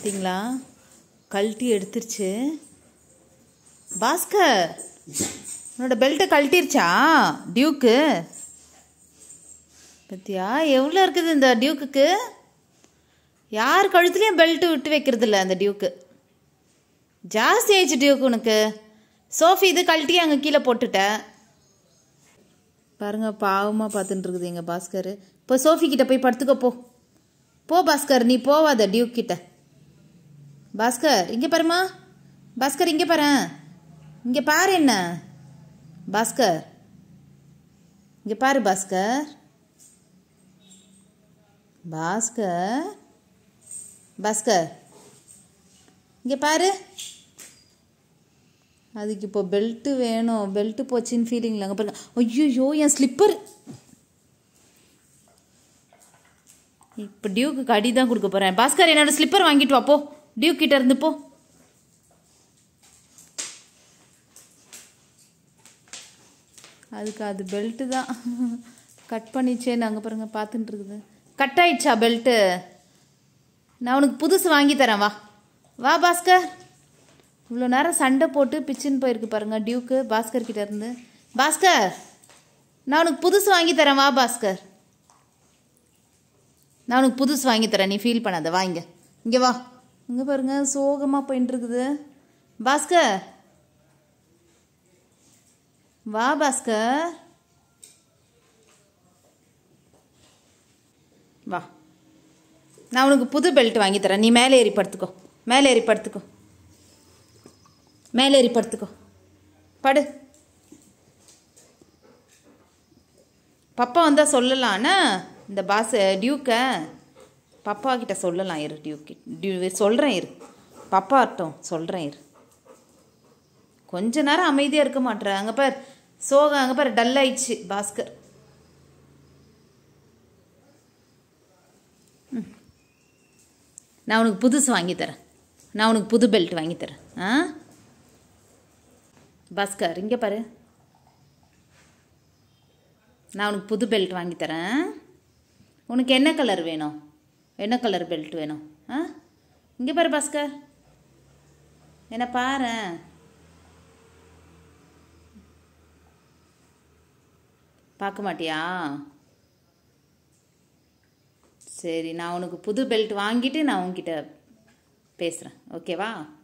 பார்த்தீங்களா கழட்டி எடுத்துருச்சு பாஸ்கர் உன்னோட பெல்ட்டை கழட்டிருச்சா டியூக்கு பத்தியா எவ்வளோ இருக்குது இந்த டியூக்குக்கு யார் கழுத்துலேயும் பெல்ட்டு விட்டு வைக்கிறது இல்லை அந்த டியூக்கு ஜாஸ்தி ஆயிடுச்சு டியூக்கு உனக்கு சோஃபி இது கழட்டி அங்கே கீழே போட்டுட்ட பாருங்க பாவமாக பார்த்துட்டு இருக்குது எங்கள் பாஸ்கர் இப்போ சோஃபி கிட்ட போய் படுத்துக்கோ போ போ பாஸ்கர் நீ போவாத டியூக் கிட்ட பாஸ்கர் இங்கே பாருமா பாஸ்கர் இங்கே பாரு இங்கே பாரு என்ன பாஸ்கர் இங்கே பாரு பாஸ்கர் பாஸ்கர் பாஸ்கர் இங்கே பாரு அதுக்கு இப்போ பெல்ட்டு வேணும் பெல்ட்டு போச்சுன்னு ஃபீலிங்கில் அங்கே பாருங்க ஐயோ என் ஸ்லிப்பர் இப்போ டியூக்கு அடி தான் கொடுக்க போகிறேன் பாஸ்கர் என்னோட ஸ்லிப்பர் வாங்கிட்டு வா போ டியூக் கிட்ட இருந்து போ அதுக்கு அது பெல்ட்டு தான் கட் பண்ணிச்சேன்னு அங்கே பாருங்க பார்த்துட்டு இருக்குது கட் ஆயிடுச்சா பெல்ட்டு நான் உனக்கு புதுசு வாங்கி தரேன் வா வா பாஸ்கர் இவ்வளோ நேரம் சண்டை போட்டு பிச்சுன்னு போயிருக்கு பாருங்க டியூக்கு பாஸ்கர் கிட்ட இருந்து பாஸ்கர் நான் உனக்கு புதுசு வாங்கி தரேன் வா பாஸ்கர் நான் உனக்கு புதுசு வாங்கி தரேன் நீ ஃபீல் பண்ணாத வா இங்கே இங்கே வா இங்கே பாருங்க சோகமாக போயின்னு இருக்குது பாஸ்கர் வா பாஸ்கர் வா நான் உனக்கு புது பெல்ட் வாங்கி தரேன் நீ மேலே ஏறி படுத்துக்கோ மேலே ஏறி படுத்துக்கோ மேலே ஏறி படுத்துக்கோ படு பப்பா வந்தால் சொல்லலாம்னா இந்த பாஸ் டியூக்கை பப்பா கிட்ட சொல்லலாம் இரு டியூக்கு டியூ சொல்கிறேன் இரு பப்பாட்டும் சொல்கிறேன் இரு கொஞ்ச நேரம் அமைதியாக இருக்க மாட்டேற அங்கே பார் சோகம் அங்கே பார் டல் ஆயிடுச்சு பாஸ்கர் ம். நான் உனக்கு புதுசு வாங்கி தரேன் நான் உனக்கு புது பெல்ட் வாங்கி தரேன் ஆ பாஸ்கர் இங்கே பாரு நான் உனக்கு புது பெல்ட் வாங்கி தரேன் உனக்கு என்ன கலர் வேணும் என்ன கலர் பெல்ட் வேணும் ஆ இங்கே பாரு பாஸ்கர் என்ன பாரு பார்க்க மாட்டியா சரி நான் உனக்கு புது பெல்ட் வாங்கிட்டு நான் உன்கிட்ட பேசுகிறேன் ஓகேவா